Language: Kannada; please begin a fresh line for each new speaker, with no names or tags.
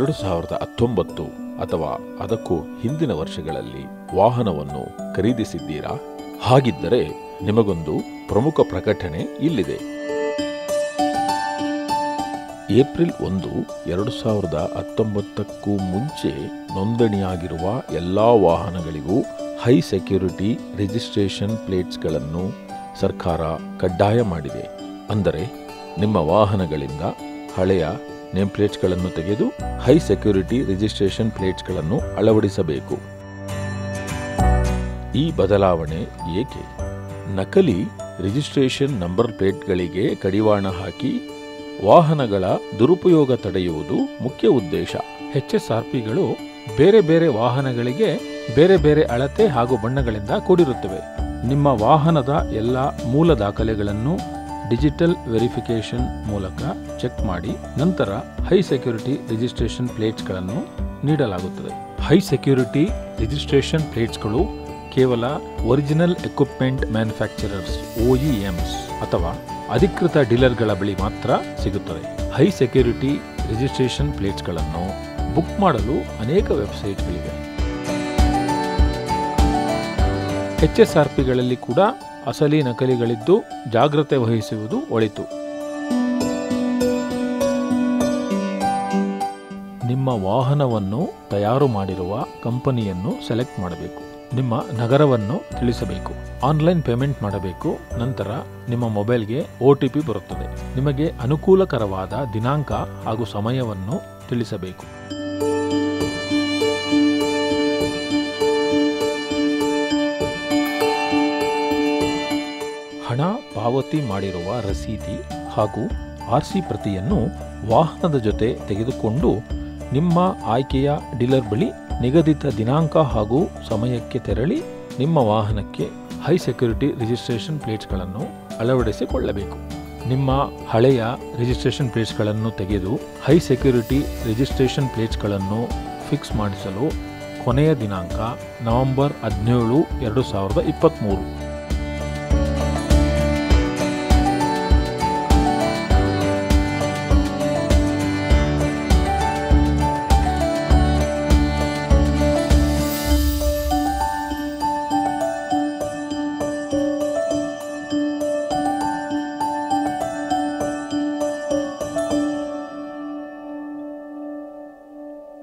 ಎರಡು ಸಾವಿರದ ಹತ್ತೊಂಬತ್ತು ಅಥವಾ ಅದಕ್ಕೂ ಹಿಂದಿನ ವರ್ಷಗಳಲ್ಲಿ ವಾಹನವನ್ನು ಖರೀದಿಸಿದ್ದೀರಾ ಹಾಗಿದ್ದರೆ ನಿಮಗೊಂದು ಪ್ರಮುಖ ಪ್ರಕಟಣೆ ಇಲ್ಲಿದೆ ಏಪ್ರಿಲ್ ಒಂದು ಎರಡು ಸಾವಿರದ ಹತ್ತೊಂಬತ್ತಕ್ಕೂ ಮುಂಚೆ ನೋಂದಣಿಯಾಗಿರುವ ಎಲ್ಲ ವಾಹನಗಳಿಗೂ ಹೈ ಸೆಕ್ಯೂರಿಟಿ ರಿಜಿಸ್ಟ್ರೇಷನ್ ಪ್ಲೇಟ್ಸ್ಗಳನ್ನು ಸರ್ಕಾರ ಕಡ್ಡಾಯ ಮಾಡಿದೆ ಅಂದರೆ ನಿಮ್ಮ ವಾಹನಗಳಿಂದ ಹಳೆಯ ನೇಮ್ ಪ್ಲೇಟ್ಸ್ಗಳನ್ನು ತೆಗೆದು ಹೈ ಸೆಕ್ಯೂರಿಟಿ ರಿಜಿಸ್ಟ್ರೇಷನ್ ಪ್ಲೇಟ್ಸ್ಗಳನ್ನು ಅಳವಡಿಸಬೇಕು ಈ ಬದಲಾವಣೆ ಏಕೆ ನಕಲಿ ರಿಜಿಸ್ಟ್ರೇಷನ್ ನಂಬರ್ ಪ್ಲೇಟ್ಗಳಿಗೆ ಕಡಿವಾಣ ಹಾಕಿ ವಾಹನಗಳ ದುರುಪಯೋಗ ತಡೆಯುವುದು ಮುಖ್ಯ ಉದ್ದೇಶ
ಎಚ್ಎಸ್ಆರ್ಪಿಗಳು ಬೇರೆ ಬೇರೆ ವಾಹನಗಳಿಗೆ ಬೇರೆ ಬೇರೆ ಅಳತೆ ಹಾಗೂ ಬಣ್ಣಗಳಿಂದ ಕೂಡಿರುತ್ತವೆ ನಿಮ್ಮ ವಾಹನದ ಎಲ್ಲ ಮೂಲ ದಾಖಲೆಗಳನ್ನು ಡಿಜಿಟಲ್ ವೆರಿಫಿಕೇಶನ್ ಮೂಲಕ ಚೆಕ್ ಮಾಡಿ ನಂತರ ಹೈ ಸೆಕ್ಯೂರಿಟಿ ರಿಜಿಸ್ಟ್ರೇಷನ್ ಪ್ಲೇಟ್ಸ್ಗಳನ್ನು ನೀಡಲಾಗುತ್ತದೆ ಹೈ ಸೆಕ್ಯೂರಿಟಿ ರಿಜಿಸ್ಟ್ರೇಷನ್ ಪ್ಲೇಟ್ಸ್ಗಳು ಕೇವಲ ಒರಿಜಿನಲ್ ಎಕ್ವಿಪ್ಮೆಂಟ್ ಮ್ಯಾನುಫ್ಯಾಕ್ಚರರ್ಸ್ ಒಇಎಂಸ್ ಅಥವಾ ಅಧಿಕೃತ ಡೀಲರ್ಗಳ ಬಳಿ ಮಾತ್ರ ಸಿಗುತ್ತದೆ ಹೈ ಸೆಕ್ಯೂರಿಟಿ ರಿಜಿಸ್ಟ್ರೇಷನ್ ಪ್ಲೇಟ್ಸ್ಗಳನ್ನು ಬುಕ್ ಮಾಡಲು ಅನೇಕ ವೆಬ್ಸೈಟ್ಗಳಿವೆ ಎಚ್ಎಸ್ಆರ್ಪಿಗಳಲ್ಲಿ ಕೂಡ ಅಸಲಿ ನಕಲಿಗಳಿದ್ದು ಜಾಗ್ರತೆ ವಹಿಸುವುದು ಒಳಿತು ನಿಮ್ಮ ವಾಹನವನ್ನು ತಯಾರು ಮಾಡಿರುವ ಕಂಪನಿಯನ್ನು ಸೆಲೆಕ್ಟ್ ಮಾಡಬೇಕು ನಿಮ್ಮ ನಗರವನ್ನು ತಿಳಿಸಬೇಕು ಆನ್ಲೈನ್ ಪೇಮೆಂಟ್ ಮಾಡಬೇಕು ನಂತರ ನಿಮ್ಮ ಮೊಬೈಲ್ಗೆ ಒ ಟಿ ಪಿ ಬರುತ್ತದೆ ನಿಮಗೆ ಅನುಕೂಲಕರವಾದ ದಿನಾಂಕ ಹಾಗೂ ಸಮಯವನ್ನು ತಿಳಿಸಬೇಕು ಹಣ ಪಾವತಿ ಮಾಡಿರುವ ರಸೀದಿ ಹಾಗೂ ಆರ್ ಸಿ ಪ್ರತಿಯನ್ನು ವಾಹನದ ಜೊತೆ ತೆಗೆದುಕೊಂಡು ನಿಮ್ಮ ಆಯ್ಕೆಯ ಡೀಲರ್ ಬಳಿ ನಿಗದಿತ ದಿನಾಂಕ ಹಾಗೂ ಸಮಯಕ್ಕೆ ತೆರಳಿ ನಿಮ್ಮ ವಾಹನಕ್ಕೆ ಹೈ ಸೆಕ್ಯೂರಿಟಿ ರಿಜಿಸ್ಟ್ರೇಷನ್ ಪ್ಲೇಟ್ಸ್ಗಳನ್ನು ಅಳವಡಿಸಿಕೊಳ್ಳಬೇಕು ನಿಮ್ಮ ಹಳೆಯ ರಿಜಿಸ್ಟ್ರೇಷನ್ ಪ್ಲೇಟ್ಸ್ಗಳನ್ನು ತೆಗೆದು ಹೈ ಸೆಕ್ಯೂರಿಟಿ ರಿಜಿಸ್ಟ್ರೇಷನ್ ಪ್ಲೇಟ್ಸ್ಗಳನ್ನು ಫಿಕ್ಸ್ ಮಾಡಿಸಲು ಕೊನೆಯ ದಿನಾಂಕ ನವೆಂಬರ್ ಹದಿನೇಳು ಎರಡು ಸಾವಿರದ ಇಪ್ಪತ್ತ್ಮೂರು